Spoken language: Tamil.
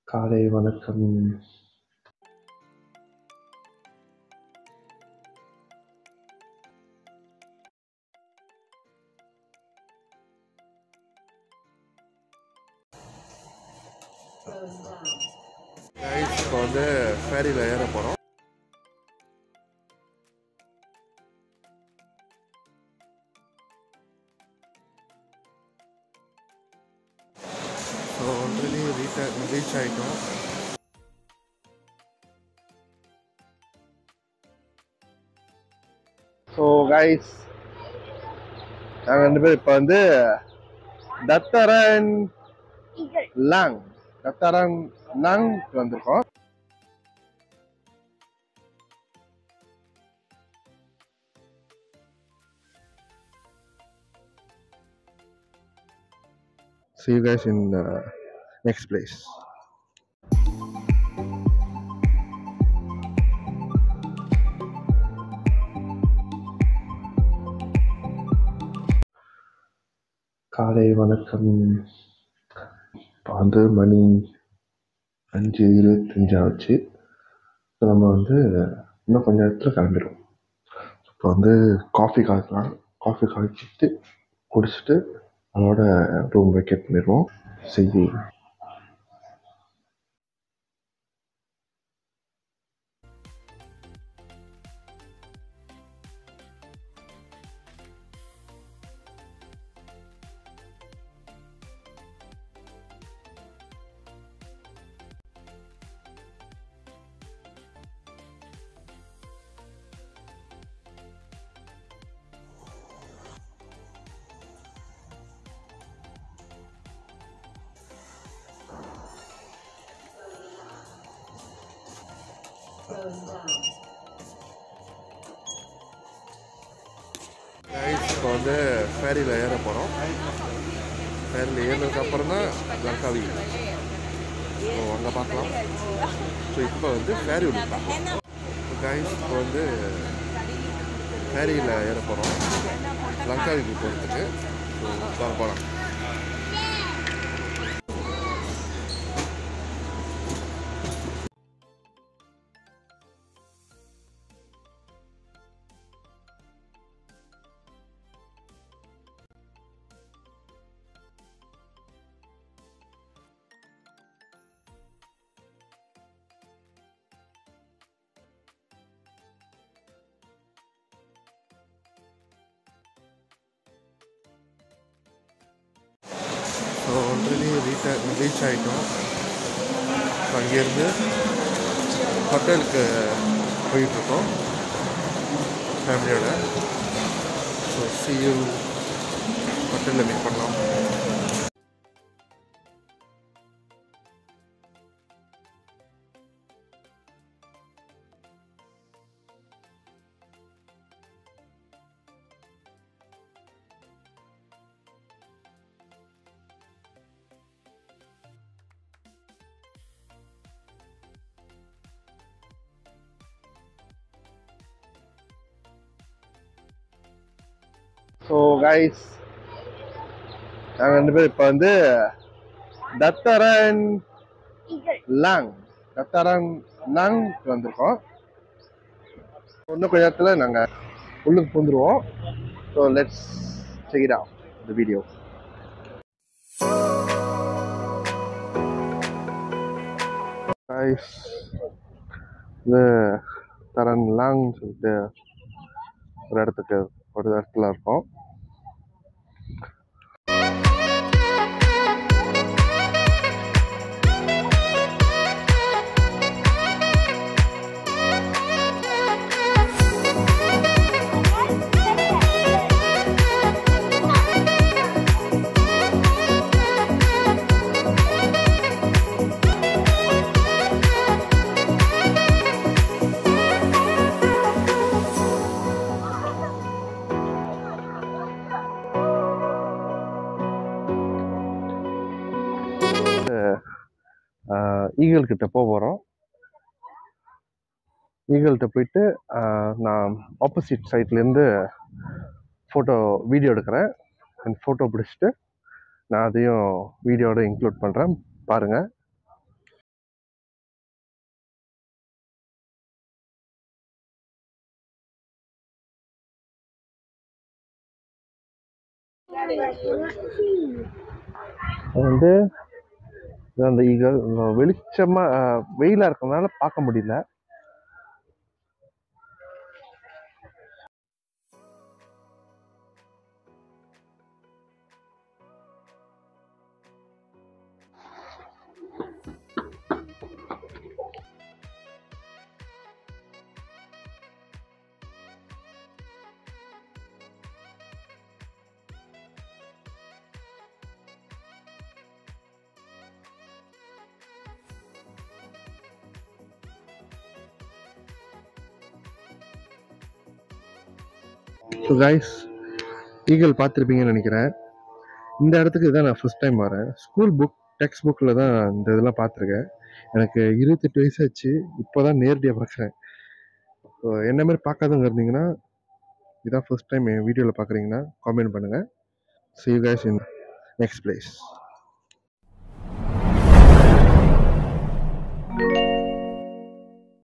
காலை வணக்கம் கைஸ் இப்போ வந்து ஃபேரியில் ஏற போகிறோம் ஸோ ஆல்ரெடி ரீச் ரீச் ஆகிட்டோம் ஸோ கைஸ் நாங்கள் ரெண்டு பேரும் இப்போ வந்து தத்தரன் லாங் தத்தரன் லாங் வந்திருக்கோம் See you guys in the next place. காலை வணக்கம் இப்போ வந்து மணி அஞ்சு இருபத்தஞ்சு ஆச்சு ஸோ நம்ம வந்து இன்னும் கொஞ்ச நேரத்தில் கிளம்பிடுவோம் இப்போ வந்து காஃபி காய்க்கலாம் காஃபி காய்ச்சிட்டு குடிச்சிட்டு அதோட ரூம் வெக்கேட் பண்ணிடுவோம் செய்தி கைஸ் இப்போ வந்து ஃபேரியில் ஏற போகிறோம் ஃபேரியில் ஏறினதுக்கு அப்புறம் தான் லங்காவி ஸோ அங்கே பார்க்கலாம் ஸோ இப்போ வந்து ஃபேரி ஒன்று பார்க்கலாம் கைஸ் இப்போ வந்து ஃபேரியில் ஏற போகிறோம் லங்காவிக்கு போகிறதுக்கு ஸோ வர போகலாம் ஸோ ஆல்ரெடி ரீச் ரீச் ஆகிட்டோம் ஸோ அங்கேருந்து ஹோட்டலுக்கு போயிட்டுருக்கோம் ஃபேமிலியோட ஸோ சியூ ஹோட்டலில் மீட் பண்ணலாம் ஸோ கைஸ் நாங்கள் ரெண்டு பேரும் இப்போ வந்து தத்தரன் லாங் தத்தரன் லாங் வந்திருக்கோம் இன்னும் கொஞ்ச நேரத்தில் நாங்கள் உள்ளுக்கு பூந்துருவோம் so let's check it out the video guys இது தரன் லாங் சொல்லிட்டு ஒரு இடத்துக்கு ஒரு இடத்துல இருக்கோம் ஈகிள் கிட்ட போக போகிறோம் ஈகிள்கிட்ட போயிட்டு ஆஹ், நான் ஆப்போசிட் சைட்லேருந்து ஃபோட்டோ வீடியோ எடுக்கிறேன் அண்ட் ஃபோட்டோ பிடிச்சிட்டு நான் அதையும் வீடியோட இன்க்ளூட் பண்ணுறேன் பாருங்கள் அது வந்து இது அந்த ஈகல் வெளிச்சமாக வெயிலாக இருக்கறனால பார்க்க முடியல ஸோ கைஸ் ஈகல் பார்த்துருப்பீங்கன்னு நினைக்கிறேன் இந்த இடத்துக்கு தான் நான் ஃபர்ஸ்ட் டைம் வரேன் ஸ்கூல் புக் டெக்ஸ்ட் புக்கில் தான் இந்த இதெல்லாம் பார்த்துருக்கேன் எனக்கு இருபத்தெட்டு வயசாச்சு இப்போ தான் நேரடியாக பார்க்குறேன் ஸோ என்ன மாதிரி பார்க்காதவங்க இருந்தீங்கன்னா இதான் ஃபர்ஸ்ட் டைம் என் வீடியோவில் பார்க்குறீங்கன்னா காமெண்ட் பண்ணுங்கள் see you guys in next place